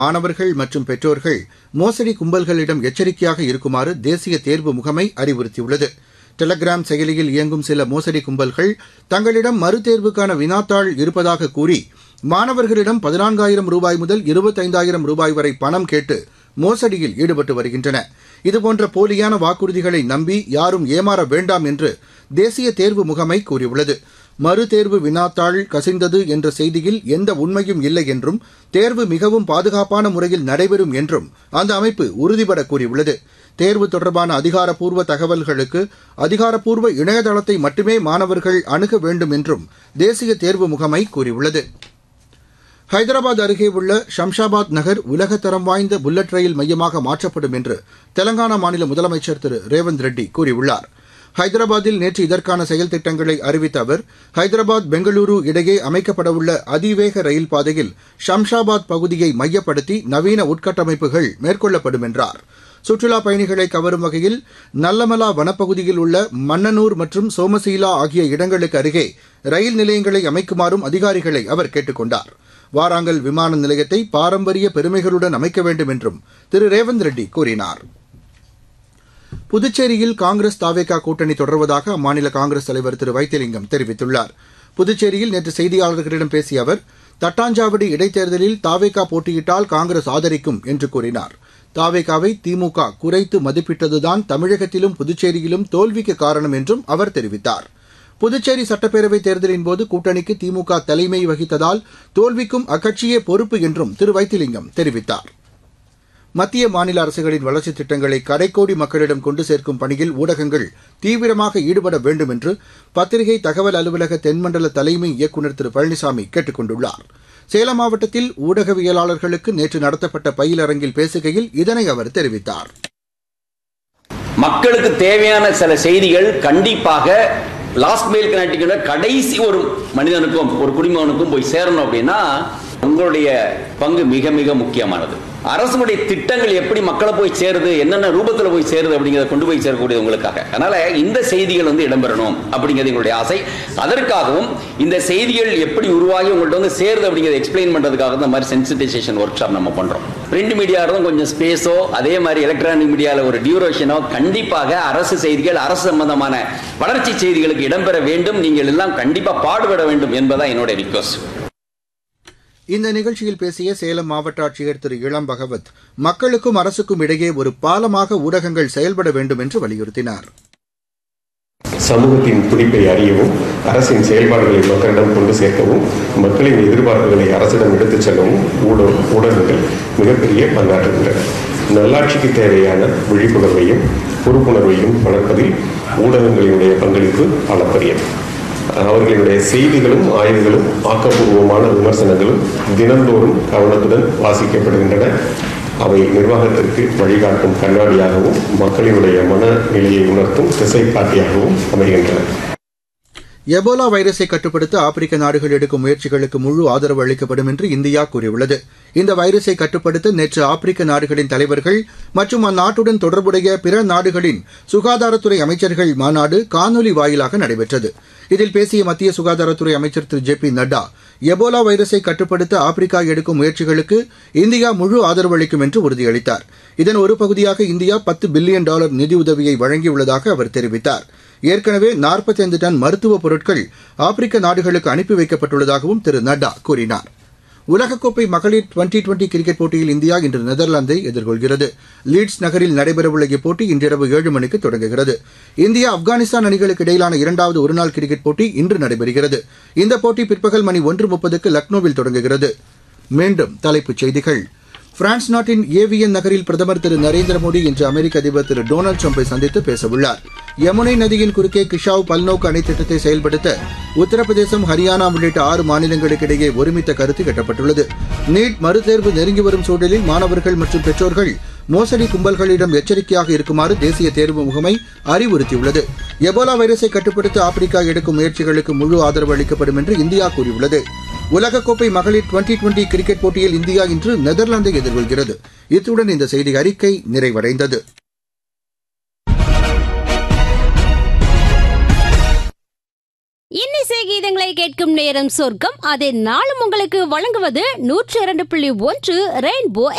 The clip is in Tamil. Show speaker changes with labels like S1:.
S1: மாணவர்கள் மற்றும் பெற்றோர்கள் மோசடி கும்பல்களிடம் எச்சரிக்கையாக இருக்குமாறு தேசிய தேர்வு முகமை அறிவுறுத்தியுள்ளது டெலகிராம் செயலியில் இயங்கும் சில மோசடி கும்பல்கள் தங்களிடம் மறுதேர்வுக்கான வினாத்தாள் இருப்பதாக கூறி மாணவர்களிடம் பதினான்காயிரம் ரூபாய் முதல் இருபத்தைந்தாயிரம் ரூபாய் வரை பணம் கேட்டு மோசடியில் ஈடுபட்டு வருகின்றன இதுபோன்ற போலியான வாக்குறுதிகளை நம்பி யாரும் ஏமாற வேண்டாம் என்று தேசிய தேர்வு முகமை கூறியுள்ளது மறுதேர்வு வினாத்தாள் கசிந்தது என்ற செய்தியில் எந்த உண்மையும் இல்லை என்றும் தேர்வு மிகவும் பாதுகாப்பான முறையில் நடைபெறும் என்றும் அந்த அமைப்பு உறுதிபட கூறியுள்ளது தேர்வு தொடர்பான அதிகாரப்பூர்வ தகவல்களுக்கு அதிகாரப்பூர்வ இணையதளத்தை மட்டுமே மாணவர்கள் அணுக வேண்டும் என்றும் தேசிய தேர்வு முகமை கூறியுள்ளது ஹைதராபாத் அருகே உள்ள ஷம்ஷாபாத் நகர் உலகத்தரம் வாய்ந்த புல்லட் ரயில் மையமாக மாற்றப்படும் என்று தெலங்கானா மாநில முதலமைச்சர் திரு ரேவந்த் ரெட்டி கூறியுள்ளார் ஹைதராபாத்தில் நேற்று இதற்கான செயல் திட்டங்களை அறிவித்த அவர் ஹைதராபாத் பெங்களூரு இடையே அமைக்கப்படவுள்ள அதிவேக ரயில் பாதையில் ஷம்ஷாபாத் பகுதியை மையப்படுத்தி நவீன உட்கட்டமைப்புகள் மேற்கொள்ளப்படும் என்றார் சுற்றுலாப் பயணிகளை கவரும் வகையில் நல்லமலா வனப்பகுதியில் உள்ள மன்னனூர் மற்றும் சோமசீலா ஆகிய இடங்களுக்கு அருகே ரயில் நிலையங்களை அமைக்குமாறும் அதிகாரிகளை அவர் கேட்டுக் கொண்டார் வாராங்கல் விமான நிலையத்தை பாரம்பரிய பெருமைகளுடன் அமைக்க வேண்டும் என்றும் திரு ரேவந்த் ரெட்டி கூறினார் புதுச்சேரியில் காங்கிரஸ் தாவேகா கூட்டணி தொடர்வதாக அம்மாநில காங்கிரஸ் தலைவர் திரு வைத்திலிங்கம் தெரிவித்துள்ளார் புதுச்சேரியில் நேற்று செய்தியாளர்களிடம் பேசிய அவர் தட்டாஞ்சாவடி இடைத்தேர்தலில் தாவேகா போட்டியிட்டால் காங்கிரஸ் ஆதரிக்கும் என்று கூறினார் தாவேகாவை திமுக குறைத்து மதிப்பிட்டதுதான் தமிழகத்திலும் புதுச்சேரியிலும் தோல்விக்கு காரணம் என்றும் அவர் தெரிவித்தார் புதுச்சேரி சட்டப்பேரவைத் தேர்தலின்போது கூட்டணிக்கு திமுக தலைமை வகித்ததால் தோல்விக்கும் அக்கட்சியே பொறுப்பு என்றும் திரு வைத்திலிங்கம் தெரிவித்தார் மத்திய மாநில அரசுகளின் வளர்ச்சித் திட்டங்களை கடைக்கோடி மக்களிடம் கொண்டு சேர்க்கும் பணியில் ஊடகங்கள் தீவிரமாக ஈடுபட வேண்டும் என்று பத்திரிகை தகவல் அலுவலக தென்மண்டல தலைமை இயக்குநர் திரு பழனிசாமி கேட்டுக் கொண்டுள்ளார் சேலம் மாவட்டத்தில் ஊடகவியலாளர்களுக்கு நேற்று நடத்தப்பட்ட பயிலரங்கில் பேசுகையில் இதனை அவர் தெரிவித்தார்
S2: மக்களுக்கு தேவையான சில செய்திகள் கண்டிப்பாக லாஸ்ட் மெயில் கனெக்டிங்கோட கடைசி ஒரு மனிதனுக்கும் ஒரு குடிமகனுக்கும் போய் சேரணும் அப்படின்னா உங்களுடைய பங்கு மிக மிக முக்கியமானது அரசுடைய திட்டங்கள் எப்படி மக்களை போய் சேருது என்னென்ன ரூபத்தில் போய் சேருது அப்படிங்கிறத கொண்டு போய் சேரக்கூடியது உங்களுக்காக அதனால இந்த செய்திகள் வந்து இடம்பெறணும் அப்படிங்கிறது எங்களுடைய ஆசை அதற்காகவும் இந்த செய்திகள் எப்படி உருவாகி உங்கள்ட்ட வந்து சேருது அப்படிங்கிறத எக்ஸ்பிளைன் பண்றதுக்காக இந்த மாதிரி சென்சிட்டைசேஷன் ஒர்க் ஷாப் நம்ம பண்றோம் பிரிண்ட் மீடியா தான் கொஞ்சம் ஸ்பேஸோ அதே மாதிரி எலக்ட்ரானிக் மீடியாவில் ஒரு டியூரேஷனோ கண்டிப்பாக அரசு செய்திகள் அரசு சம்பந்தமான வளர்ச்சி செய்திகளுக்கு இடம்பெற வேண்டும் நீங்கள் எல்லாம் கண்டிப்பா பாடுபட வேண்டும் என்பதான் என்னுடைய ரிக்வஸ்ட்
S1: இந்த நிகழ்ச்சியில் பேசிய சேலம் மாவட்ட ஆட்சியர் திரு இளம் பகவத் மக்களுக்கும் அரசுக்கும் இடையே ஒரு பாலமாக ஊடகங்கள் செயல்பட வேண்டும் என்று வலியுறுத்தினார்
S3: சமூகத்தின் துடிப்பை அறியவும் அரசின் செயல்பாடுகளை மக்களிடம் கொண்டு சேர்க்கவும் மக்களின் எதிர்பார்ப்புகளை அரசிடம் எடுத்துச் செல்லவும் ஊடக ஊடகங்கள் மிகப்பெரிய பங்காற்றுகின்றன நல்லாட்சிக்கு தேவையான விழிப்புணர்வையும் பொறுப்புணர்வையும் வளர்ப்பதில் ஊடகங்களினுடைய பங்களிப்பு அளப்பரியது அவர்களுடைய செய்திகளும் ஆய்வுகளும் ஆக்கப்பூர்வமான விமர்சனங்களும் தினந்தோறும் கவனத்துடன் வாசிக்கப்படுகின்றன அவை நிர்வாகத்திற்கு வழிகாட்டும் கண்ணாடியாகவும் மக்களினுடைய மனநிலையை உணர்த்தும் திசை காட்டியாகவும் அமைகின்றன
S1: எபோலா வைரஸை கட்டுப்படுத்த ஆப்பிரிக்க நாடுகள் எடுக்கும் முயற்சிகளுக்கு முழு ஆதரவு அளிக்கப்படும் என்று இந்தியா கூறியுள்ளது இந்த வைரஸை கட்டுப்படுத்த நேற்று ஆப்பிரிக்க நாடுகளின் தலைவர்கள் மற்றும் அந்நாட்டுடன் தொடர்புடைய பிற நாடுகளின் சுகாதாரத்துறை அமைச்சர்கள் மாநாடு காணொலி வாயிலாக நடைபெற்றது இதில் பேசிய மத்திய சுகாதாரத்துறை அமைச்சர் திரு ஜே பி நட்டா எபோலா வைரஸை கட்டுப்படுத்த ஆப்பிரிக்கா எடுக்கும் முயற்சிகளுக்கு இந்தியா முழு ஆதரவு அளிக்கும் என்று உறுதியளித்தார் இதன் ஒரு பகுதியாக இந்தியா பத்து பில்லியன் டாலர் நிதியுதவியை வழங்கியுள்ளதாக அவர் தெரிவித்தார் ஏற்கனவே நாற்பத்தைந்து டன் மருத்துவப் பொருட்கள் ஆப்பிரிக்க நாடுகளுக்கு அனுப்பி வைக்கப்பட்டுள்ளதாகவும் திரு நட்டா கூறினார் உலகக்கோப்பை மகளிர் டுவெண்டி டுவெண்டி கிரிக்கெட் போட்டியில் இந்தியா இன்று நெதர்லாந்தை எதிர்கொள்கிறது லீட்ஸ் நகரில் நடைபெறவுள்ள இப்போட்டி இன்றிரவு ஏழு மணிக்கு தொடங்குகிறது இந்தியா ஆப்கானிஸ்தான் அணிகளுக்கு இடையிலான இரண்டாவது ஒருநாள் கிரிக்கெட் போட்டி இன்று நடைபெறுகிறது இந்த போட்டி பிற்பகல் மணி ஒன்று முப்பதுக்கு லக்னோவில் தொடங்குகிறது மீண்டும் தலைப்புச் செய்திகள் பிரான்ஸ் நாட்டின் ஏவியன் நகரில் பிரதமர் திரு நரேந்திர மோடி இன்று அமெரிக்க அதிபர் திரு டொனால்டு ட்ரம்பை சந்தித்து பேசவுள்ளார் யமுனை நதியின் குறுக்கே கிஷாவ் பல்நோக்கு அணை திட்டத்தை செயல்படுத்த உத்தரப்பிரதேசம் ஹரியானா உள்ளிட்ட ஆறு மாநிலங்களுக்கு இடையே ஒருமித்த கருத்து கட்டப்பட்டுள்ளது நீட் மறுதேர்வு நெருங்கி வரும் சூழலில் மாணவர்கள் மற்றும் பெற்றோர்கள் மோசடி கும்பல்களிடம் எச்சரிக்கையாக இருக்குமாறு தேசிய தேர்வு முகமை அறிவுறுத்தியுள்ளது எபோலா வைரஸை கட்டுப்படுத்த ஆப்பிரிக்கா எடுக்கும் முயற்சிகளுக்கு முழு ஆதரவு அளிக்கப்படும் என்று இந்தியா கூறியுள்ளது உலகக்கோப்பை மகளிர் டுவெண்டி டுவெண்டி கிரிக்கெட் போட்டியில் இந்தியா இன்று நெதர்லாந்தை எதிர்கொள்கிறது இத்துடன் இந்த செய்தி அறிக்கை நிறைவடைந்தது
S4: இன்னிசை கீதங்களை கேட்கும் நேரம் சொர்க்கம் அதை நாளும் உங்களுக்கு வழங்குவது நூற்றி இரண்டு புள்ளி ஒன்று ரெயின்போ